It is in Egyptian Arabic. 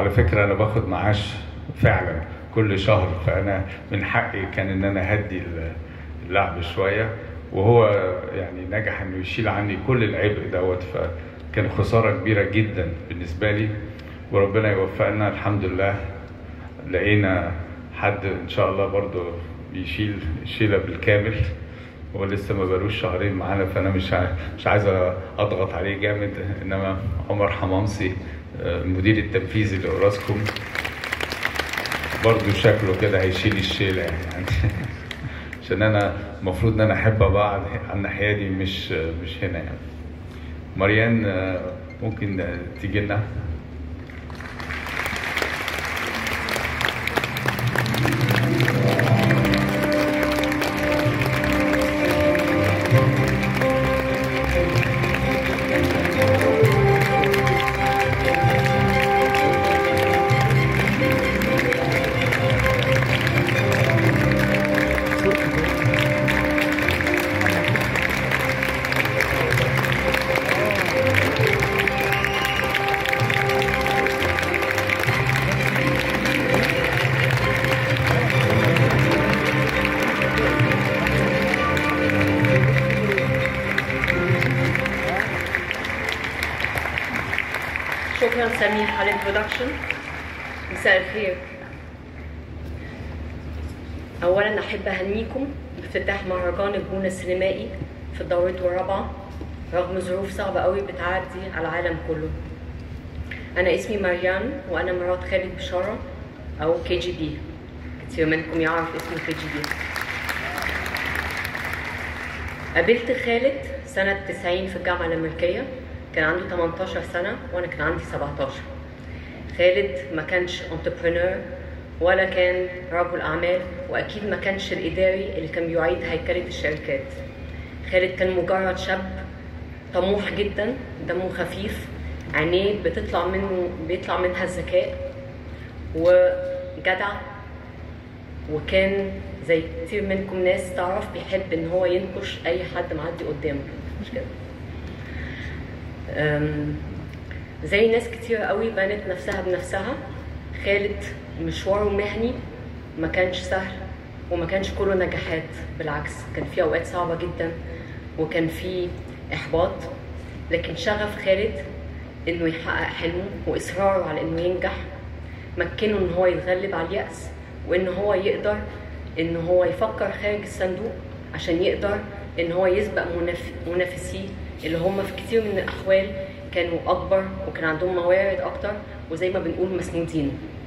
على فكرة أنا باخد معاش فعلا كل شهر فأنا من حقي كان إن أنا هدي اللعب شوية وهو يعني نجح إنه يشيل عني كل العبء دوت فكان خسارة كبيرة جدا بالنسبة لي وربنا يوفقنا الحمد لله لقينا حد إن شاء الله برضو يشيل الشيلة بالكامل هو لسه ما بقالوش شهرين معانا فانا مش ع- مش عايز اضغط عليه جامد انما عمر حمامسي آه، المدير التنفيذي لاوراسكوم برضه شكله كده هيشيل الشيله يعني عشان انا المفروض ان انا احب ابقى على الناحيه دي مش مش هنا يعني مريان آه، ممكن آه، تيجي لنا شكرا سمير على الانترودكشن مساء الخير اولا احب اهنيكم بافتتاح مهرجان الجونه السينمائي في دورته الرابعه رغم ظروف صعبه قوي بتعدي على العالم كله انا اسمي مريان وانا مرات خالد بشاره او كي جي بي كتير منكم يعرف اسم كي جي بي قابلت خالد سنة 90 في الجامعة الأمريكية كان عنده 18 سنة وأنا كان عندي 17 خالد ما كانش انتربرينور ولا كان رجل أعمال وأكيد ما كانش الإداري اللي كان بيعيد هيكلة الشركات خالد كان مجرد شاب طموح جدا دمه خفيف عينيه بتطلع منه بيطلع منها الذكاء وجدع وكان زي كتير منكم ناس تعرف بيحب ان هو ينكش اي حد معدي قدامه مش كده أم، زي ناس كتير قوي بنت نفسها بنفسها خالد مشواره المهني ما كانش سهل وما كانش كله نجاحات بالعكس كان في اوقات صعبه جدا وكان في احباط لكن شغف خالد انه يحقق حلمه واصراره على انه ينجح مكنه ان هو يتغلب على اليأس وان هو يقدر ان هو يفكر خارج الصندوق عشان يقدر ان هو يسبق مناف- منافسيه اللي هم في كتير من الاحوال كانوا اكبر وكان عندهم موارد اكتر وزي ما بنقول مسنودين